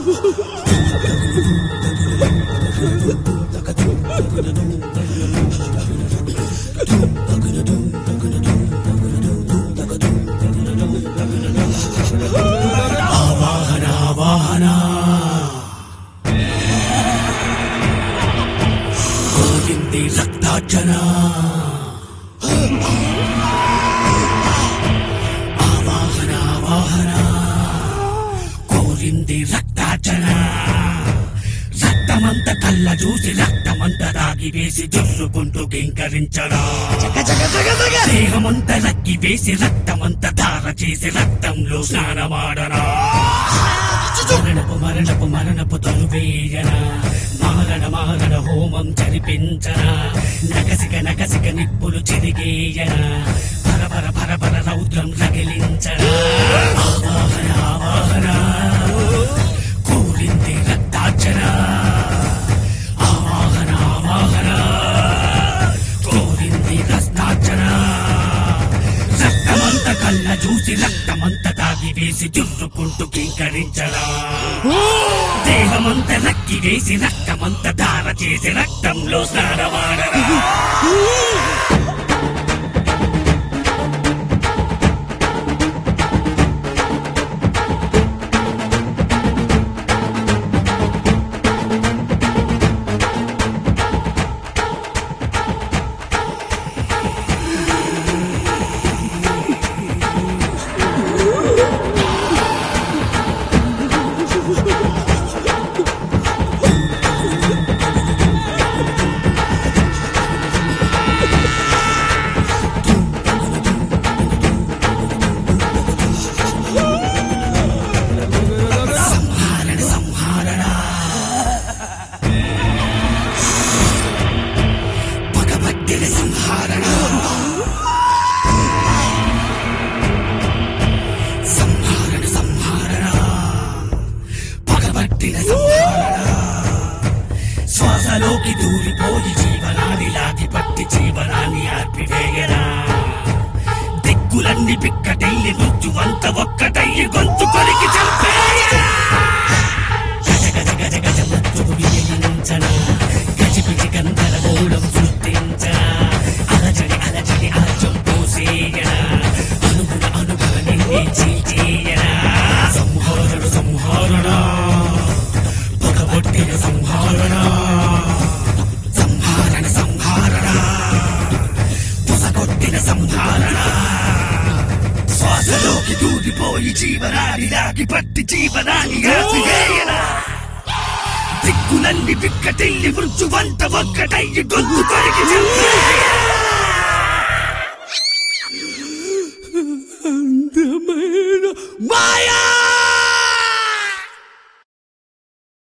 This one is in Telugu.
ఆవాహన ఆవాహన గోవింది రక్తార్చన ఆవాహన ఆవాహన కోరింది రక్తార్చన రక్తమంత కళ్ళ చూసి రక్తమంత దాగి వేసి జుర్రుకుంటూ కింకరించడా దేహమంత లక్కి వేసి రక్తమంత ధార చేసి రక్తంలో స్నానమాడనా మరణపు మరణపు మరణపు తలువేయనా మారణ మారణ హోమం జరిపించనా నకసిక నకసిక నిప్పులు చెరిగేయనా పరపర పరపర రౌద్రం రగిలించనా ఆవాహన ఆవాహన కూలింది రక్తార్చన ఆవాహన ఆవాహన కోరింది రక్తార్చన రక్తమంత కళ్ళ చూసి రక్తమంత తాగి వేసి జుర్రుకుంటూ కింకరించడా దేహమంత నక్కి వేసి రక్తమంత ధార చేసి రక్తంలో స్నానమాడరా సంహారణ సంహారణ పగబట్టిన సంహారణ సంహారణ సంహారణ పగబట్టిన సంహారణ శ్వాసలోకి దూరిపోయి జీవనాన్ని లాగి పట్టి జీవనాన్ని ఆర్పివేయరా దిక్కులన్నీ పిక్కటయ్యి మృత్యువంత ఒక్కటయ్యి గొంతు కొరికి చంపేయరా గజ గజ గజ గజ మృత్యువు వినిపించన గజిబిజి గందరగోళం సృష్టించన అలజడి అలజడి అలజం పోసేయన అనుగుణ అనుగుణ నిన్నే చీల్చేయన సంహారణ సంహారణ పగబొట్టిన సంహారణ సంహారణ సంహారణ పొసగొట్టిన సంహారణ శ్వాసలోకి దూరిపోయి జీవనాన్ని లాగి పట్టి జీవనాన్ని ఆపివేయన దిక్కులన్నీ పిక్కటిల్లి మృత్యువంత ఒక్కటయ్యి గొంతు కొరికి చంపేయన. అందమైన మాయా